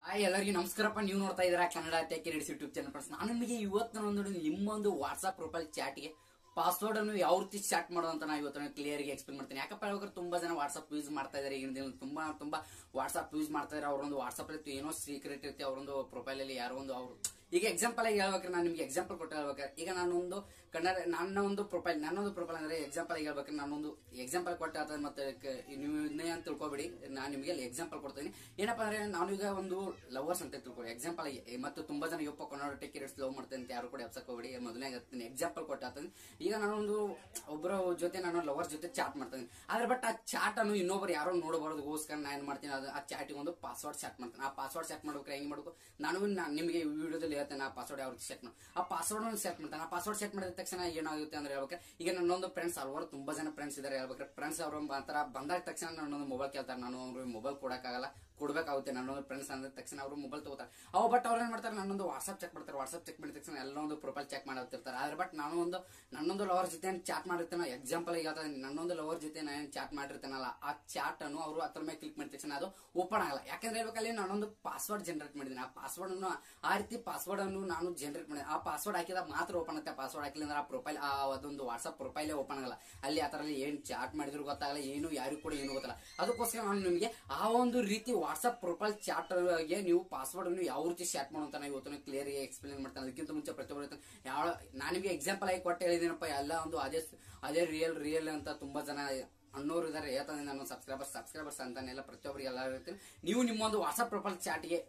hi ಎಲ್ಲರಿಗೂ ನಮಸ್ಕಾರಪ್ಪ ನೀವು ನೋಡ್ತಾ ಇದ್ದೀರಾ ಕನ್ನಡ ಟೆಕ್ ರೇಡಿಸ್ ಯೂಟ್ಯೂಬ್ ಚಾನಲ್ ಫ್ರೆಂಡ್ಸ್ ನಾನು ನಿಮಗೆ ಇವತ್ತು ಒಂದು ನಿಮ್ಮೊಂದು ವಾಟ್ಸ್ಆಪ್ ಪ್ರೊಫೈಲ್ ಚಾಟ್ಗೆ ಪಾಸ್ವರ್ಡ್ ಅನ್ನು ಯಾವ ರೀತಿ ಚಾಟ್ ಮಾಡೋದು ಅಂತ ನಾನು ಇವತ್ತು ಕ್ಲಿಯರ್ ಗೆ ಎಕ್ಸ್ಪ್ಲೇನ್ ಮಾಡ್ತೀನಿ ಯಾಕಪ್ಪ ಹೇಳ್ಬೇಕಾದ್ರೆ ತುಂಬಾ ಜನ ವಾಟ್ಸ್ಆಪ್ ಯೂಸ್ ಮಾಡ್ತಾ ಇದ್ದಾರೆ ಈಗಿನ ದಿನ ತುಂಬಾ ತುಂಬಾ ವಾಟ್ಸ್ಆಪ್ ಯೂಸ್ ಮಾಡ್ತಾ ಇದ್ದಾರೆ ಅವ್ರೊಂದು ವಾಟ್ಸ್ಆಪ್ ಅಲ್ಲಿ ಏನೋ ಸೀಕ್ರೆಟ್ ಇರುತ್ತೆ ಅವರೊಂದು ಪ್ರೊಫೈಲ್ ಅಲ್ಲಿ ಯಾರೋ ಒಂದು ಅವರು ಈಗ ಎಕ್ಸಾಂಪಲ್ ಆಗಿ ಹೇಳ್ಬೇಕಾದ್ರೆ ನಾನು ನಿಮ್ಗೆ ಎಕ್ಸಾಂಪಲ್ ಕೊಟ್ಟು ಹೇಳ್ಬೇಕಾದ್ರೆ ಈಗ ನಾನೊಂದು ಕನ್ನಡ ನನ್ನ ಒಂದು ಪ್ರೊಫೈಲ್ ನನ್ನೊಂದು ಪ್ರೊಫೈಲ್ ಅಂದ್ರೆ ಎಕ್ಸಾಂಪಲ್ ಆಗಿ ಹೇಳ್ಬೇಕಾದ್ರೆ ನಾನೊಂದು ಎಕ್ಸಾಂಪಲ್ ಕೊಟ್ಟ ಅಥವಾ ಮತ್ತೆ ಕ- ನೀವು ಇದನ್ನೇ ಅಂತ ತಿಳ್ಕೊಬೇಡಿ ನಾನು ನಿಮಗೆ ಎಕ್ಸಾಂಪಲ್ ಕೊಡ್ತೀನಿ ಏನಪ್ಪಾ ಅಂದ್ರೆ ನಾನು ಈಗ ಒಂದು ಲವರ್ಸ್ ಅಂತ ತಿಳ್ಕೊಳ್ಳಿ ಎಕ್ಸಾಂಪಲ್ ಆಗಿ ಏ, ಮತ್ತು ತುಂಬಾ ಜನ ಯಪ್ಪ ಕನ್ನಡ ಟೆಕ್ಕಿರೇಟ್ಸ್ ಲವ್ ಮಾಡ್ತೇನೆ ಅಂತ ಯಾರು ಕೂಡ ಎಬ್ಸಕ್ ಹೋಗ್ಬೇಡಿ ಮೊದಲನೇ ಎಕ್ಸಾಂಪಲ್ ಕೊಟ್ಟಾತೀನಿ ಈಗ ನಾನೊಂದು ಒಬ್ಬರ ಜೊತೆ ನಾನು ಲವರ್ ಜೊತೆ ಚಾಟ್ ಮಾಡ್ತೀನಿ ಆದ್ರೆ ಬಟ್ ಆ ಚಾಟ್ ಅನ್ನು ಇನ್ನೊಬ್ರು ಯಾರೋ ನೋಡಬಾರ್ದುಗೋಸ್ಕರ ನಾನು ಏನ್ ಮಾಡ್ತೀನಿ ಅದು ಆ ಚಾಟಿಗೆ ಒಂದು ಪಾಸ್ವರ್ಡ್ ಸೆಟ್ ಮಾಡ್ತೀನಿ ಆ ಪಾಸ್ವರ್ಡ್ ಸೆಟ್ ಮಾಡ್ಬೇಕಾರೆ ಹೆಂಗ್ ಮಾಡ್ಬೇಕು ನಾನು ನಾ- ನಿಮಗೆ ವಿಡಿಯೋದಲ್ಲಿ ಹೇಳ್ತೇನೆ ಆ ಪಾಸ್ವರ್ಡ್ ಯಾವ ರೀತಿ ಸೆಟ್ ಮಾಡಿ ಆ ಪಾಸ್ವರ್ಡ್ ಅನ್ನು ಸೆಟ್ ಮಾಡ್ತಾನೆ ಆ ಪಾಸ್ವರ್ಡ್ ಸೆಟ್ ಮಾಡಿದ ತಕ್ಷಣ ಏನಾಗುತ್ತೆ ಅಂದ್ರೆ ಹೇಳ್ಬೇಕಾರೆ ಈಗ ನನ್ನೊಂದು ಫ್ರೆಂಡ್ಸ್ ಹಲವಾರು ತುಂಬಾ ಜನ ಫ್ರೆಂಡ್ಸ್ ಇದಾರೆ ಹೇಳ್ಬೇಕಾದ್ರೆ ಫ್ರೆಂಡ್ಸ್ ಅವರು ಅಂತರ ಬಂದಾಗ ತಕ್ಷಣ ನನ್ನೊಂದು ಮೊಬೈಲ್ ಕೇಳ್ತಾರೆ ನಾನು ಅವ್ರಿಗೆ ಮೊಬೈಲ್ ಕೊಡಕ್ಕಾಗಲ್ಲ ಕೊಡ್ಬೇಕಾಗುತ್ತೆ ನನ್ನೊಂದು ಫ್ರೆಂಡ್ಸ್ ಅಂದ ತಕ್ಷಣ ಅವರು ಮೊಬೈಲ್ ತಗೋತಾರೆ ಅವ ಬಟ್ ಅವ್ರು ಏನ್ ಮಾಡ್ತಾರೆ ನನ್ನೊಂದು ವಾಟ್ಸ್ಆಪ್ ಚೆಕ್ ಮಾಡ್ತಾರೆ ವಾಟ್ಸ್ಆಪ್ ಚೆಕ್ ಮಾಡಿದ ತಕ್ಷಣ ಎಲ್ಲ ಒಂದು ಪ್ರೊಫೈಲ್ ಚೆಕ್ ಮಾಡ್ತಿರ್ತಾರೆ ಆದ್ರೆ ಬಟ್ ನಾನು ಒಂದು ನನ್ನೊಂದು ಲವರ್ ಜೊತೆ ಚಾಟ್ ಮಾಡಿರ್ತೇನೆ ಎಕ್ಸಾಂಪಲ್ ಈಗ ಹೇಳ್ತಾ ಇದೀನಿ, ನನ್ನೊಂದು ಲವರ್ ಜೊತೆ ನಾನು ಚಾಟ್ ಮಾಡಿರ್ತೇನಲ್ಲ ಆ ಚಾಟ್ ಅನ್ನು ಅವರು ಅದ್ರ ಮೇಲೆ ಕ್ಲಿಕ್ ಮಾಡಿದ ತಕ್ಷಣ ಅದು ಓಪನ್ ಆಗಲ್ಲ ಯಾಕಂದ್ರೆ ಹೇಳ್ಬೇಕಲ್ಲಿ ನಾನೊಂದು ಪಾಸ್ವರ್ಡ್ ಜನರೇಟ್ ಮಾಡಿದ್ದೀನಿ ಆ ಪಾಸ್ವರ್ಡ್ ಅನ್ನು ಆ ರೀತಿ ಪಾಸ್ವರ್ಡ್ ಅನ್ನು ನಾನು ಜನರೇಟ್ ಮಾಡಿದೆ ಆ ಪಾಸ್ವರ್ಡ್ ಹಾಕಿದಾಗ ಮಾತ್ರ ಓಪನ್ ಆಗುತ್ತೆ ಪಾಸ್ವರ್ಡ್ ಹಾಕಿಲ್ಲ ಅಂದ್ರೆ ಆ ಪ್ರೊಫೈಲ್ ಆ ಅದೊಂದು ವಾಟ್ಸ್ಆಪ್ ಪ್ರೊಫೈಲೇ ಓಪನ್ ಆಗಲ್ಲ ಅಲ್ಲಿ ಆ ತರ ಏನ್ ಚಾಟ್ ಮಾಡಿದ್ರು ಗೊತ್ತಾಗಲ್ಲ ಏನು ಯಾರಿಗೂ ಕೂಡ ಏನು ಗೊತ್ತಲ್ಲ ಅದಕ್ಕೋಸ್ಕರ ನಾನು ನಿಮಗೆ ಆ ಒಂದು ರೀತಿ ವಾಟ್ಸ್ಆಪ್ ಪ್ರೊಫೈಲ್ ಚಾಟ್ ಗೆ ನೀವು ಪಾಸ್ವರ್ಡ್ ಅನ್ನು ಯಾವ ರೀತಿ ಚಾಟ್ ಮಾಡುವಂತ ನಾನು ಇವತ್ತು ಕ್ಲಿಯರ್ ಎಕ್ಸ್ಪ್ಲೇನ್ ಮಾಡ್ತಾನೆ ಅದಕ್ಕಿಂತ ಮುಂಚೆ ಪ್ರತಿಯೊಬ್ಬರು ಹೇಳ್ತಾನೆ, ಯಾವ ನಾನು ನಿಮಗೆ ಎಕ್ಸಾಂಪಲ್ ಆಗಿ ಕೊಟ್ಟು ಹೇಳಿದ್ದೀನಪ್ಪ ಎಲ್ಲ ಒಂದು ಅದೇ ಅದೇ ರಿಯಲ್ ರಿಯಲ್ ಅಂತ ತುಂಬಾ ಜನ ಅನ್ನೋರು ಇದಾರೆ ಹೇಳ್ತಾನೆ ನಾನು ಸಬ್ಸ್ಕ್ರೈಬರ್ಸ್ ಸಬ್ಸ್ಕ್ರೈಬರ್ಸ್ ಅಂತಾನೆಲ್ಲ ಪ್ರತಿಯೊಬ್ಬರಿಗೆ ಎಲ್ಲ ಹೇಳ್ತೀನಿ ನೀವು ನಿಮ್ಮೊಂದು ವಾಟ್ಸ್ಆಪ್ ಪ್ರೊಫೈಲ್ ಚಾಟ್ಗೆ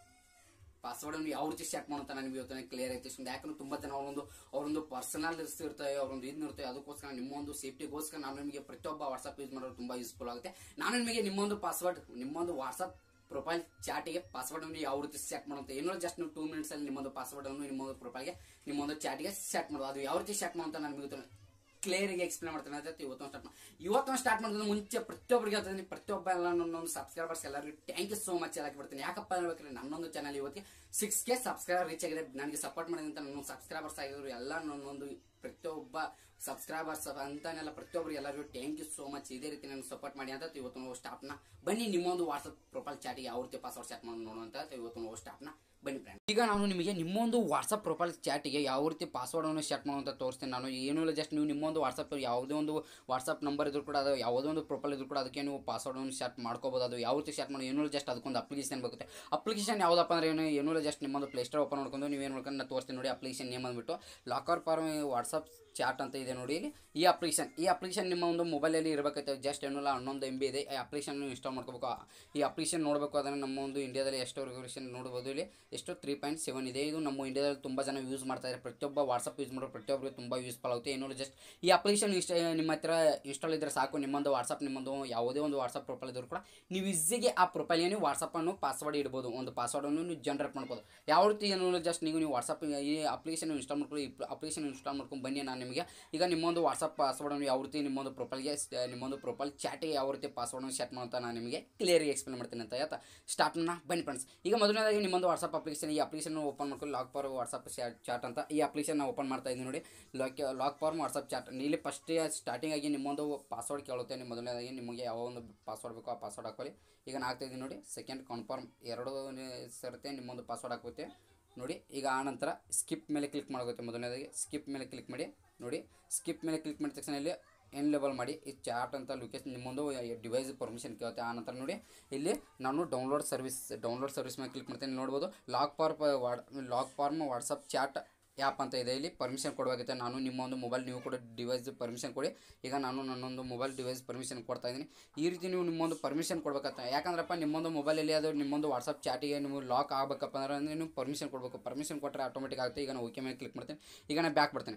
ಪಾಸ್ವರ್ಡ್ ಅನ್ನು ಯಾವ ರೀತಿ ಸೆಟ್ ಮಾಡುವಂತ ನನಗೆ ಇವತ್ತು ಕ್ಲಿಯರ್ ಐತಿ ಸುಮ್ಮನೆ ಯಾಕಂದ್ರೆ ತುಂಬಾ ಜನ ಅವರೊಂದು ಅವರೊಂದು ಪರ್ಸನಲ್ ಇರ್ತವೆ ಅವರೊಂದು ಇದು ಇರ್ತವೆ ಅದಕ್ಕೋಸ್ಕರ ನಿಮ್ಮೊಂದು ಸೇಫ್ಟಿಗೋಸ್ಕರ ನಾನು ನಿಮಗೆ ಪ್ರತಿಯೊಬ್ಬ ವಾಟ್ಸ್ಆಪ್ ಯೂಸ್ ಮಾಡೋದು ತುಂಬಾ ಯೂಸ್ಫುಲ್ ಆಗುತ್ತೆ ನಾನು ನಿಮಗೆ ನಿಮ್ಮೊಂದು ಪಾಸ್ವರ್ಡ್ ನಿಮ್ಮೊಂದು ವಾಟ್ಸ್ಆಪ್ ಪ್ರೊಫೈಲ್ ಚಾಟಿಗೆ ಪಾಸ್ವರ್ಡ್ ಅನ್ನು ಯಾವ ರೀತಿ ಸೆಟ್ ಮಾಡುವಂತ ಏನೋ ಜಸ್ಟ್ ನೀವು ಟೂ ಮಿನಿಟ್ಸ್ ಅಲ್ಲಿ ನಿಮ್ಮೊಂದು ಪಾಸ್ವರ್ಡ್ ಅನ್ನು ನಿಮ್ಮೊಂದು ಪ್ರೊಫೈಲ್ಗೆ ನಿಮ್ಮೊಂದು ಚಾಟಿಗೆ ಸೆಟ್ ಮಾಡೋದು ಅದು ಯಾವ ರೀತಿ ಸೆಟ್ ಮಾಡುವಂತ ನನಗೆ ಇವತ್ತು ಕ್ಲಿಯರ್ ಆಗಿ ಎಕ್ಸ್ಪ್ಲೇನ್ ಮಾಡ್ತಾನೆ ಅಂತ ಇವತ್ತು ಸ್ಟಾರ್ಟ್ ಮಾಡಿ ಇವತ್ತು ಸ್ಟಾರ್ಟ್ ಮಾಡೋದು ಮುಂಚೆ ಪ್ರತಿಯೊಬ್ಬರಿಗೆ ಹೇಳ್ತೀನಿ ಪ್ರತಿಯೊಬ್ಬ ಎಲ್ಲ ನನ್ನೊಂದು ಸಬ್ಸ್ಕ್ರೈಬರ್ಸ್ ಎಲ್ಲರಿಗೂ ಥ್ಯಾಂಕ್ ಯು ಸೋ ಮಚ್ ಎಲ್ಲ ಬಿಡ್ತೀನಿ ಯಾಕಪ್ಪ ಹೇಳ್ಬೇಕ್ರೆ ನನ್ನೊಂದು ಚಾನಲ್ ಇವತ್ತಿಗೆ ಸಿಕ್ಸ್ ಕೆ ಸಬ್ಸ್ಕ್ರೈಬರ್ ರೀಚ್ ಆಗಿದೆ ನನಗೆ ಸಪೋರ್ಟ್ ಮಾಡಿದಂತ ನನ್ನ ಸಬ್ಸ್ಕ್ರೈಬರ್ಸ್ ಆಗಿದ್ರು ಎಲ್ಲ ನನ್ನೊಂದು ಪ್ರತಿಯೊಬ್ಬ ಸಬ್ಸ್ಕ್ರೈಬರ್ಸ್ ಅಂತಾನೆಲ್ಲ ಪ್ರತಿಯೊಬ್ಬರಿಗೆ ಎಲ್ಲರಿಗೂ ಥ್ಯಾಂಕ್ ಯು ಸೋ ಮಚ್ ಇದೇ ರೀತಿ ನನಗೆ ಸಪೋರ್ಟ್ ಮಾಡಿ ಅಂತ ಇವತ್ತು ನಾವು ಸ್ಟಾಪ್ ನ ಬನ್ನಿ ನಿಮ್ಮೊಂದು ವಾಟ್ಸ್ಆಪ್ ಪ್ರೊಫೈಲ್ ಚಾಟಿಗೆ ಯಾವ ರೀತಿ ಪಾಸ್ವರ್ಡ್ ಸೆಟ್ ಮಾಡಿ ನೋಡುವಂತ ಇವತ್ತು ನಾವು ಸ್ಟಾಪ್ ನ ಬನ್ನಿ ಫ್ರೆಂಡ್ ಈಗ ನಾನು ನಿಮಗೆ ನಿಮ್ಮೊಂದು ವಾಟ್ಸ್ಆಪ್ ಪ್ರೊಫೈಲ್ ಚಾಟಿಗೆ ಯಾವ ರೀತಿ ಪಾಸ್ವರ್ಡ್ ಅನ್ನು ಸೆಟ್ ಮಾಡುವಂತ ತೋರಿಸ್ತೀನಿ ನಾನು ಏನೂ ಇಲ್ಲ ಜಸ್ಟ್ ನೀವು ನಿಮ್ಮೊಂದು ವಾಟ್ಸ್ಆಪ್ ಯಾವುದೇ ಒಂದು ವಾಟ್ಸ್ಆಪ್ ನಂಬರ್ ಇದ್ರು ಕೂಡ ಅದು ಯಾವುದೇ ಒಂದು ಪ್ರೊಫೈಲ್ ಇದ್ರು ಕೂಡ ಅದಕ್ಕೆ ನೀವು ಪಾಸ್ವರ್ಡ್ ಅನ್ನು ಸೆಟ್ ಮಾಡ್ಕೋಬಹುದು ಅದು ಯಾವ ರೀತಿ ಸೆಟ್ ಮಾಡಿ ಏನೂ ಇಲ್ಲ ಜಸ್ಟ್ ಅದಕ್ಕೊಂದು ಅಪ್ಲಿಕೇಶನ್ ಬೇಕಾಗುತ್ತೆ ಅಪ್ಲಿಕೇಶನ್ ಯಾವುದಪ್ಪ ಅಂದ್ರೆ ಏನು ಏನೂ ಇಲ್ಲ ಜಸ್ಟ್ ನಿಮ್ಮೊಂದು ಪ್ಲೇಸ್ಟೋರ್ ಓಪನ್ ಮಾಡ್ಕೊಂಡು ನೀವು ಏನು ಮಾಡ್ಕೊಂಡು ನಾನು ತೋರಿಸ್ತೀನಿ ನೋಡಿ ಅಪ್ಲಿಕೇಶನ್ ನೇಮ್ ಅಂದ್ಬಿಟ್ಟು ಲಾಕರ್ ಫಾರ್ಮ್ ವಾಟ್ಸಪ್ ಚಾಟ್ ಅಂತ ಇದೆ ನೋಡಿ ಇಲ್ಲಿ ಈ ಅಪ್ಲಿಕೇಶನ್ ಈ ಅಪ್ಲಿಕೇಶನ್ ನಿಮ್ಮ ಒಂದು ಮೊಬೈಲಲ್ಲಿ ಇರಬೇಕಾಯ್ತು ಜಸ್ಟ್ ಏನಿಲ್ಲ ಹನ್ನೊಂದು ಎಂ ಬಿ ಇದೆ ಈ ಅಪ್ಲಿಕೇಶನ್ ಇನ್ಸ್ಟಾಲ್ ಮಾಡ್ಕೋಬೇಕು ಆ- ಈ ಅಪ್ಲಿಕೇಶನ್ ನೋಡಬೇಕು ಅದನ್ನು ನಮ್ಮ ಒಂದು ಇಂಡಿಯಾದಲ್ಲಿ ಎಷ್ಟು ರೆಗ್ಯುಲೇಷನ್ ನೋಡ್ಬೋದು ಇಲ್ಲಿ ಎಷ್ಟು ತ್ರೀ ಪಾಯಿಂಟ್ ಸೆವೆನ್ ಇದೆ ಇದು ನಮ್ಮ ಇಂಡಿಯಾದಲ್ಲಿ ತುಂಬ ಜನ ಯೂಸ್ ಮಾಡ್ತಾ ಇದ್ದಾರೆ ಪ್ರತಿಯೊಬ್ಬ ವಾಟ್ಸಪ್ ಯೂಸ್ ಮಾಡೋ ಪ್ರತಿಯೊಬ್ಬರಿಗೆ ತುಂಬ ಯೂಸ್ಫುಲ್ ಆಗುತ್ತೆ ಏನೋ ಜಸ್ಟ್ ಈ ಅಪ್ಲಿಕೇಶನ್ ಇಷ್ಟ ನಿಮ್ಮ ಹತ್ರ ಇನ್ಸ್ಟಾಲ್ ಇದ್ರೆ ಸಾಕು ನಿಮ್ಮೊಂದು ವಾಟ್ಸಪ್ ನಿಮ್ಮೊಂದು ಯಾವುದೇ ಒಂದು ವಾಟ್ಸಪ್ ಪ್ರೊಫೈಲ್ ಇದ್ರೂ ಕೂಡ ನೀವು ಈಸಿಗೆ ಆ ಪ್ರೊಫೈಲ್ಗೆ ನೀವು ವಾಟ್ಸಪ್ಪನ್ನು ಪಾಸ್ವರ್ಡ್ ಇಡ್ಬೋದು ಒಂದು ಪಾಸ್ವರ್ಡನ್ನು ನೀವು ಜನರೇಟ್ ಮಾಡ್ಬೋದು ಯಾವ ರೀತಿ ಏನು ಜಸ್ಟ್ ನೀವು ನೀವು ವಾಟ್ಸಪ್ ಈ ಅಪ್ಲಿಕೇಶನ್ ಇನ್ಸ್ಟಾಲ್ ಮಾಡ್ಕೊಳ್ಳಿ ಈ ಅಪ್ಲಿಕೇಶನ್ ಇನ್ಸ್ಟಾಲ್ ಮಾಡ್ಕೊಂಡು ಬನ್ನಿ ನಾನು ನಿಮಗೆ ಈಗ ನಿಮ್ಮೊಂದು ವಾಟ್ಸಪ್ ಪಾಸ್ವರ್ಡನ್ನು ಯಾವ ರೀತಿ ನಿಮ್ಮೊಂದು ಪ್ರೊಫೈಲ್ಗೆ ನಿಮ್ಮೊಂದು ಪ್ರೊಫೈಲ್ ಚಾಟಿಗೆ ಯಾವ ರೀತಿ ಪಾಸ್ವರ್ಡನ್ನು ಸೆಟ್ ಮಾಡ್ತಾ ನಾನು ನಿಮಗೆ ಕ್ಲಿಯರ್ ಎಕ್ಸ್ಪ್ಲೇನ್ ಮಾಡ್ತೀನಿ ಅಂತ ಆಯ್ತಾ ಸ್ಟಾರ್ಟ್ನ ಬನ್ನಿ ಫ್ರೆಂಡ್ಸ್ ಈಗ ಮೊದಲನೇದಾಗಿ ನಿಮ್ಮೊಂದು ವಾಟ್ಸಪ್ ಅಪ್ಲಿಕೇಶನ್ ಈ ಅಪ್ಲಿಕೇಶನ್ ಓಪನ್ ಮಾಡ್ಕೊಂಡು ಲಾಕ್ ಫಾರ್ ವಾಟ್ಸಪ್ ಚಾಟ್ ಅಂತ ಈ ಅಪ್ಲಿಕೇಶನ್ ಓಪನ್ ಮಾಡ್ತಾ ಇದ್ದೀನಿ ನೋಡಿ lock lock form WhatsApp chat ಇಲ್ಲಿ ಫಸ್ಟ್ ಸ್ಟಾರ್ಟಿಂಗ್ ಆಗಿ ನಿಮ್ಮೊಂದು ಪಾಸ್ವರ್ಡ್ ಕೇಳುತ್ತೆ ನಿಮ್ಮ ಮೊದಲನೇದಾಗಿ ನಿಮಗೆ ಯಾವ ಒಂದು ಪಾಸ್ವರ್ಡ್ ಬೇಕೋ ಆ ಪಾಸ್ವರ್ಡ್ ಹಾಕೊಳ್ಳಿ ಈಗ ನಾನು ಹಾಕ್ತಾ ಇದ್ದೀನಿ ನೋಡಿ ಸೆಕೆಂಡ್ ಕನ್ಫರ್ಮ್ ಎರಡು ಸರತೆ ನಿಮ್ಮೊಂದು ಪಾಸ್ವರ್ಡ್ ಹಾಕುತ್ತೆ ನೋಡಿ ಈಗ ಆ ನಂತರ ಸ್ಕಿಪ್ ಮೇಲೆ ಕ್ಲಿಕ್ ಮಾಡೋಗುತ್ತೆ ಮೊದಲನೇದಾಗಿ ಸ್ಕಿಪ್ ಮೇಲೆ ಕ್ಲಿಕ್ ಮಾಡಿ ನೋಡಿ ಸ್ಕಿಪ್ ಮೇಲೆ ಕ್ಲಿಕ್ ಮಾಡಿದ ತಕ್ಷಣ ಇಲ್ಲಿ ಎನ್ ಲೆಬಲ್ ಮಾಡಿ ಈ ಚಾಟ್ ಅಂತ ಲೊಕೇಶನ್ ನಿಮ್ಮೊಂದು ಡಿವೈಸ್ ಪರ್ಮಿಷನ್ ಕೇಳುತ್ತೆ ಆ ನಂತರ ನೋಡಿ ಇಲ್ಲಿ ನಾನು ಡೌನ್ಲೋಡ್ ಸರ್ವಿಸ್ ಡೌನ್ಲೋಡ್ ಸರ್ವಿಸ್ ಮೇಲೆ ಕ್ಲಿಕ್ ಮಾಡ್ತೀನಿ ನೋಡ್ಬೋದು lock for lock form WhatsApp chat app ಅಂತ ಇದೆ ಇಲ್ಲಿ ಪರ್ಮಿಷನ್ ಕೊಡಬೇಕಾಗುತ್ತೆ ನಾನು ನಿಮ್ಮ ಒಂದು ಮೊಬೈಲ್ ನೀವು ಕೂಡ ಡಿವೈಸ್ ಪರ್ಮಿಷನ್ ಕೊಡಿ ಈಗ ನಾನು ನನ್ನೊಂದು ಮೊಬೈಲ್ ಡಿವೈಸ್ ಪರ್ಮಿಷನ್ ಕೊಡ್ತಾ ಇದ್ದೀನಿ ಈ ರೀತಿ ನೀವು ನಿಮ್ಮೊಂದು ಪರ್ಮಿಷನ್ ಕೊಡ್ಬೇಕಾಗ್ತದೆ ಯಾಕಂದ್ರಪ್ಪ ನಿಮ್ಮೊಂದು ಮೊಬೈಲಲ್ಲಿ ಅದು ನಿಮ್ಮೊಂದು ವಾಟ್ಸಪ್ ಚಾಟಿಗೆ ನೀವು ಲಾಕ್ ಆಗಬೇಕಪ್ಪ ಅಂದ್ರೆ ನೀವು ಪರ್ಮಿಷನ್ ಕೊಡಬೇಕು ಪರ್ಮಿಷನ್ ಕೊಟ್ಟರೆ ಆಟೋಮೆಟಿಕ್ ಆಗುತ್ತೆ ಈಗ ನಾನು ಓಕೆ ಮೇಲೆ ಕ್ಲಿಕ್ ಮಾಡ್ತೀನಿ ಈಗ ನಾನು ಬ್ಯಾಕ್ ಬರ್ತೀನಿ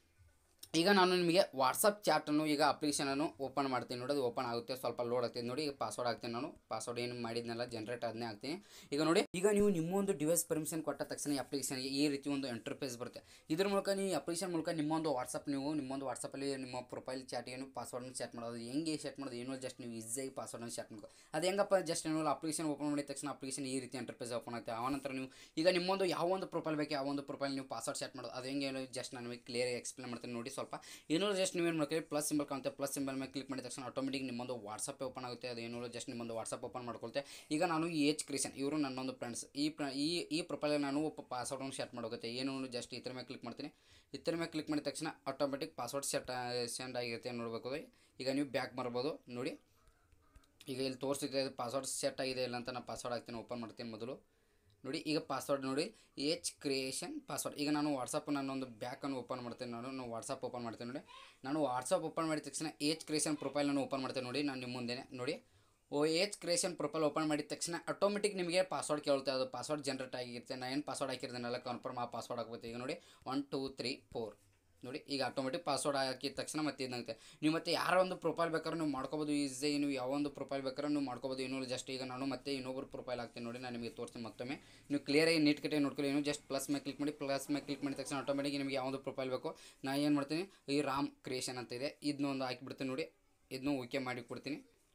ಈಗ ನಾನು ನಿಮಗೆ ವಾಟ್ಸಪ್ ಚಾಟನ್ನು ಈಗ ಅಪ್ಲಿಕೇಶನನ್ನು ಓಪನ್ ಮಾಡ್ತೀನಿ ನೋಡಿ ಅದು ಓಪನ್ ಆಗುತ್ತೆ ಸ್ವಲ್ಪ ಲೋಡ್ ಆಗ್ತಿದೆ ನೋಡಿ ಈಗ ಪಾಸ್ವರ್ಡ್ ಹಾಕ್ತೀನಿ ನಾನು ಪಾಸ್ವರ್ಡ್ ಏನು ಮಾಡಿದ್ನೆಲ್ಲ ಜನರೇಟ್ ಅದನ್ನೇ ಹಾಕ್ತೀನಿ ಈಗ ನೋಡಿ ಈಗ ನೀವು ನಿಮ್ಮೊಂದು ಡಿವೈಸ್ ಪರ್ಮಿಷನ್ ಕೊಟ್ಟ ತಕ್ಷಣ ಈ ಅಪ್ಲಿಕೇಶನ್ಗೆ ಈ ರೀತಿ ಒಂದು ಎಂಟರ್ಫೇಸ್ ಬರುತ್ತೆ ಇದ್ರ ಮೂಲಕ ನೀವು ಅಪ್ಲಿಕೇಶನ್ ಮೂಲಕ ನಿಮ್ಮೊಂದು ವಾಟ್ಸಪ್ ನೀವು ನಿಮ್ಮೊಂದು ವಾಟ್ಸಪ್ಪಲ್ಲಿ ನಿಮ್ಮ ಪ್ರೊಫೈಲ್ ಚಾಟಿಗೆ ಪಾಸ್ವರ್ಡ್ನ ಸೆಟ್ ಮಾಡೋದು ಹೆಂಗೆ ಸೆಟ್ ಮಾಡೋದು ಏನೋ ಜಸ್ಟ್ ನೀವು ಈಸಿಯಾಗಿ ಪಾಸ್ವರ್ಡ್ನ ಸೆಟ್ ಮಾಡ್ಕೋ ಅದು ಹೆಂಗಪ್ಪ ಜಸ್ಟ್ ಏನೋ ಅಪ್ಲಿಕೇಶನ್ ಓಪನ್ ಮಾಡಿದ ತಕ್ಷಣ ಅಪ್ಲಿಕೇಶನ್ ಈ ರೀತಿ ಎಂಟರ್ಫೇಸ್ ಓಪನ್ ಆಗುತ್ತೆ ಆನಂತರ ನೀವು ಈಗ ನಿಮ್ಮೊಂದು ಯಾವ ಒಂದು ಪ್ರೊಫೈಲ್ ಬೇಕು ಯಾವ ಒಂದು ಪ್ರೊಫೈಲ್ ನೀವು ಪಾಸ್ವರ್ಡ್ ಸೆಟ್ ಮಾಡೋದು ಅದು ಹೆಂಗೆ ಜಸ್ಟ್ ನಾನು ಕ್ಲಿಯರ್ ಎಕ್ಸ್ಪ್ಲೇನ್ ಮಾಡ್ತೀನಿ ನೋಡಿ ಸ್ವಲ್ಪ ಏನೋ ಜಸ್ಟ್ ನೀವೇನು ಮಾಡ್ಕೊಳ್ಳಿ ಪ್ಲಸ್ ಸಿಂಬಲ್ ಕಾಣುತ್ತೆ ಪ್ಲಸ್ ಸಿಂಬಲ್ ಮೇಲೆ ಕ್ಲಿಕ್ ಮಾಡಿದ ತಕ್ಷಣ ಆಟೋಮೆಟಿಕ್ ನಿಮ್ಮೊಂದು ವಾಟ್ಸಪ್ ಓಪನ್ ಆಗುತ್ತೆ ಅದು ಏನೋ ಜಸ್ಟ್ ನಿಮ್ಮೊಂದು ವಾಟ್ಸಪ್ ಓಪನ್ ಮಾಡ್ಕೊಳ್ತೆ ಈಗ ನಾನು ಈ ಏಜ್ ಕ್ರಿಯೇಷನ್ ಇವರು ನನ್ನೊಂದು ಫ್ರೆಂಡ್ಸ್ ಈ ಪ್ರ ಈ ಈ ಪ್ರೊಫೈಲ್ ನಾನು ಪಾಸ್ವರ್ಡನ್ನು ಸೆಟ್ ಮಾಡೋಗುತ್ತೆ ಏನು ಜಸ್ಟ್ ಈ ಥರ ಮೇಲೆ ಕ್ಲಿಕ್ ಮಾಡ್ತೀನಿ ಈ ಥರ ಮೇಲೆ ಕ್ಲಿಕ್ ಮಾಡಿದ ತಕ್ಷಣ ಆಟೋಮೆಟಿಕ್ ಪಾಸ್ವರ್ಡ್ ಸೆಟ್ ಸೆಂಡ್ ಆಗಿರುತ್ತೆ ನೋಡಬೇಕು ಈಗ ನೀವು ಬ್ಯಾಕ್ ಬರ್ಬೋದು ನೋಡಿ ಈಗ ಇಲ್ಲಿ ತೋರಿಸ್ತಿದೆ ಪಾಸ್ವರ್ಡ್ ಸೆಟ್ ಆಗಿದೆ ಇಲ್ಲ ಅಂತ ನಾನು ಪಾಸ್ವರ್ಡ್ ಹಾಕ್ತೀನಿ ಓಪನ್ ಮಾಡ್ತೀನಿ ಮೊದಲು ನೋಡಿ ಈಗ ಪಾಸ್ವರ್ಡ್ ನೋಡಿ ಎಚ್ ಕ್ರಿಯೇಷನ್ ಪಾಸ್ವರ್ಡ್ ಈಗ ನಾನು ವಾಟ್ಸಪ್ ನಾನೊಂದು ಬ್ಯಾಕನ್ನು ಓಪನ್ ಮಾಡ್ತೀನಿ ನಾನು ನಾನು ವಾಟ್ಸಪ್ ಓಪನ್ ಮಾಡ್ತೀನಿ ನೋಡಿ ನಾನು ವಾಟ್ಸಪ್ ಓಪನ್ ಮಾಡಿದ ತಕ್ಷಣ ಏಜ್ ಕ್ರಿಯೇಷನ್ ಪ್ರೊಫೈಲ್ ನಾನು ಓಪನ್ ಮಾಡ್ತೀನಿ ನೋಡಿ ನಾನು ನಿಮ್ಮ ಮುಂದೆನೆ ನೋಡಿ ಓ ಏಜ್ ಕ್ರಿಯೇಷನ್ ಪ್ರೊಫೈಲ್ ಓಪನ್ ಮಾಡಿದ ತಕ್ಷಣ ಆಟೋಮೆಟಿಕ್ ನಿಮಗೆ ಪಾಸ್ವರ್ಡ್ ಕೇಳುತ್ತೆ ಅದು ಪಾಸ್ವರ್ಡ್ ಜನರೇಟ್ ಆಗಿರುತ್ತೆ ನಾನು ಏನು ಪಾಸ್ವರ್ಡ್ ಹಾಕಿರ್ತೀನಲ್ಲ ಕನ್ಫರ್ಮ್ ಆ ಪಾಸ್ವರ್ಡ್ ಹಾಕ್ಬೇಕು ಈಗ ನೋಡಿ ಒನ್ ಟೂ ತ್ರೀ ಫೋರ್ ನೋಡಿ ಈಗ ಆಟೋಮೆಟಿಕ್ ಪಾಸ್ವರ್ಡ್ ಹಾಕಿದ ತಕ್ಷಣ ಮತ್ತೆ ಇದಂತೆ ನೀವು ಮತ್ತೆ ಯಾರೋ ಒಂದು ಪ್ರೊಫೈಲ್ ಬೇಕಾದ್ರೆ ನೀವು ಮಾಡ್ಕೋಬೋದು ಈಸಿ ನೀವು ಯಾವ ಒಂದು ಪ್ರೊಫೈಲ್ ಬೇಕಾದ್ರೆ ನೀವು ಮಾಡ್ಕೋಬೋದು ಇನ್ನೂ ಜಸ್ಟ್ ಈಗ ನಾನು ಮತ್ತೆ ಇನ್ನೊಬ್ರು ಪ್ರೊಫೈಲ್ ಹಾಕ್ತೀನಿ ನೋಡಿ ನಾನು ನಿಮಗೆ ತೋರಿಸ್ತೀನಿ ಮತ್ತೊಮ್ಮೆ ನೀವು ಕ್ಲಿಯರಾಗಿ ನೀಟ್ ಕಟ್ಟೆ ನೋಡ್ಕೊಳ್ಳಿ ಏನು ಜಸ್ಟ್ ಪ್ಲಸ್ ಮೇಲೆ ಕ್ಲಿಕ್ ಮಾಡಿ ಪ್ಲಸ್ ಮೇಲೆ ಕ್ಲಿಕ್ ಮಾಡಿದ ತಕ್ಷಣ ಆಟೋಮೆಟಿಕ್ ನಿಮಗೆ ಯಾವುದು ಪ್ರೊಫೈಲ್ ಬೇಕು ನಾನು ಏನು ಮಾಡ್ತೀನಿ ಈ ರಾಮ್ ಕ್ರಿಯೇಷನ್ ಅಂತ ಇದೆ ಇದನ್ನೊಂದು ಹಾಕಿಬಿಡ್ತೀನಿ ನೋಡಿ ಇದನ್ನು ಓಕೆ ಮಾಡಿ ಕೊಡ್ತೀನಿ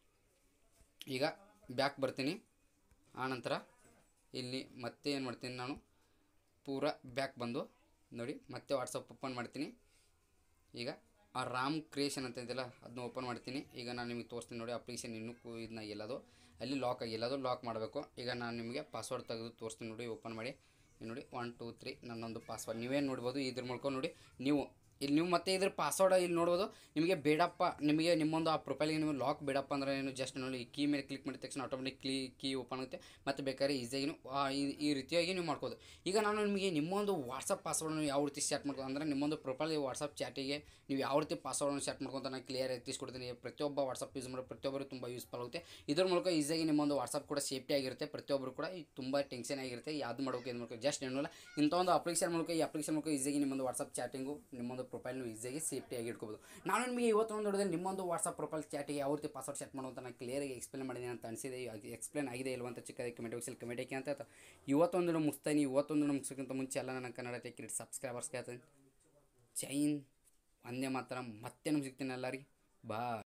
ಈಗ ಬ್ಯಾಕ್ ಬರ್ತೀನಿ ಆನಂತರ ಇಲ್ಲಿ ಮತ್ತೆ ಏನು ಮಾಡ್ತೀನಿ ನಾನು ಪೂರ ಬ್ಯಾಕ್ ಬಂದು ನೋಡಿ ಮತ್ತೆ ವಾಟ್ಸಪ್ ಓಪನ್ ಮಾಡ್ತೀನಿ ಈಗ ಆ ರಾಮ್ ಕ್ರಿಯೇಷನ್ ಅಂತ ಇದೆಯಲ್ಲ ಅದನ್ನ ಓಪನ್ ಮಾಡ್ತೀನಿ ಈಗ ನಾನು ನಿಮಗೆ ತೋರಿಸ್ತೀನಿ ನೋಡಿ ಅಪ್ಲಿಕೇಶನ್ ಇನ್ನೂ ಕು- ಇದನ್ನ ಎಲ್ಲದು ಅಲ್ಲಿ ಲಾಕ್ ಆಗಿಲ್ಲ ಅದು ಲಾಕ್ ಮಾಡಬೇಕು ಈಗ ನಾನು ನಿಮಗೆ ಪಾಸ್ವರ್ಡ್ ತೆಗೆದು ತೋರಿಸ್ತೀನಿ ನೋಡಿ ಓಪನ್ ಮಾಡಿ ಇಲ್ಲಿ ನೋಡಿ ಒನ್ ಟೂ ತ್ರೀ ನನ್ನೊಂದು ಪಾಸ್ವರ್ಡ್ ನೀವೇನು ನೋಡ್ಬೋದು ಇದ್ರ ಮೂಲಕ ನೋಡಿ ನೀವು ಇಲ್ಲಿ ನೀವು ಮತ್ತೆ ಇದ್ರ ಪಾಸ್ವರ್ಡ್ ಇಲ್ಲಿ ನೋಡ್ಬೋದು ನಿಮಗೆ ಬೇಡಪ್ಪ ನಿಮಗೆ ನಿಮ್ಮೊಂದು ಆ ಪ್ರೊಫೈಲ್ಗೆ ನೀವು ಲಾಕ್ ಬೇಡಪ್ಪ ಅಂದರೆ ಏನು ಜಸ್ಟ್ ನೋಡಿ ಕೀ ಮೇಲೆ ಕ್ಲಿಕ್ ಮಾಡಿದ ತಕ್ಷಣ ಆಟೋಮೆಟಿಕ್ ಕ್ಲೀ ಕೀ ಓಪನ್ ಆಗುತ್ತೆ ಮತ್ತು ಬೇಕಾದ್ರೆ ಈಸಿಯಾಗಿ ನೀವು ಆ, ಈ- ಈ ರೀತಿಯಾಗಿ ನೀವು ಮಾಡ್ಬೋದು ಈಗ ನಾನು ನಿಮಗೆ ನಿಮ್ಮೊಂದು ವಾಟ್ಸಪ್ ಪಾಸ್ವರ್ಡನ್ನು ಯಾವ ರೀತಿ ಸೆಟ್ ಮಾಡ್ಬೋದು ಅಂದರೆ ನಿಮ್ಮೊಂದು ಪ್ರೊಫೈಲ್ ವಾಟ್ಸಪ್ ಚಾಟಿಗೆ ನೀವು ಯಾವ ರೀತಿ ಪಾಸ್ವರ್ಡನ್ನು ಸೆಟ್ ಮಾಡ್ಕೊಂತ ನಾನು ಕ್ಲಿಯರ್ ಆಗಿ ತಿಳಿಸ್ಕೊಡ್ತೀನಿ ಪ್ರತಿಯೊಬ್ಬ ವಾಟ್ಸಪ್ ಯೂಸ್ ಮಾಡೋ ಪ್ರತಿಯೊಬ್ಬರು ತುಂಬ ಯೂಸ್ಫುಲ್ ಆಗುತ್ತೆ ಇದ್ರ ಮೂಲಕ ಈಸಿಯಾಗಿ ನಿಮ್ಮೊಂದು ವಾಟ್ಸಪ್ ಕೂಡ ಸೇಫ್ಟಿ ಆಗಿರುತ್ತೆ ಪ್ರತಿಯೊಬ್ಬರು ಕೂಡ ಇದು ತುಂಬ ಟೆನ್ಷನ್ ಆಗಿರುತ್ತೆ ಯಾವ್ದು ಮಾಡೋಕೆ ಇದು ಮಾಡ್ಬೇಕು ಜಸ್ಟ್ ಏನಲ್ಲ ಇಂಥ ಒಂದು ಅಪ್ಲಿಕೇಶನ್ ಮೂಲಕ ಈ ಅಪ್ಲಿಕೇಶನ್ ಮೂಲಕ ಈಸಿಯಾಗಿ ನಿಮ್ಮೊಂದು ವಾಟ್ಸಪ್ ಚಾಟಿಂಗು ನಿಮ್ಮೊಂದು ಪ್ರೊಫೈಲ್ನು ಈಸಿಯಾಗಿ ಸೇಫ್ಟಿ ಆಗಿ ಇಟ್ಕೋಬೋದು ನಾನು ನಿಮಗೆ ಇವತ್ತು ಒಂದು ನೋಡಿದ್ರೆ ನಿಮ್ಮೊಂದು ವಾಟ್ಸಪ್ ಪ್ರೊಫೈಲ್ ಚಾಟಿಗೆ ಯಾವ ರೀತಿ ಪಾಸ್ವರ್ಡ್ ಸೆಟ್ ಮಾಡೋದು ಅಂತ ನಾನು ಕ್ಲಿಯರಾಗಿ ಎಕ್ಸ್ಪ್ಲೇನ್ ಮಾಡಿದ್ದೀನಿ ಅಂತ ಅನಿಸಿದೆ ಎಕ್ಸ್ಪ್ಲೇನ್ ಆಗಿದೆ ಇಲ್ವ ಅಂತ ಚಿಕ್ಕದಾಗಿ ಕಮೆಂಟ್ ಬಾಕ್ಸಲ್ಲಿ ಕಮೆಂಟ್ ಹಾಕಿ ಅಂತ ಹೇಳ್ತಾ ಇವತ್ತೊಂದು ಮುಗಿಸ್ತಾನೆ ಇವತ್ತೊಂದು ಮುಗಿಸೋಕ್ಕಿಂತ ಮುಂಚೆ ಎಲ್ಲ ನನ್ನ ಕನ್ನಡ ಟೆಕ್ ಸಬ್ಸ್ಕ್ರೈಬರ್ಸ್ ಕೇಳ್ತೀನಿ ಜೈನ್ ಒಂದೇ ಮಾತ್ರ ಮತ್ತೆ ನಮ್ಗೆ ಸಿಗ್ತೀನಿ ಎಲ್ಲರಿಗೆ ಬಾ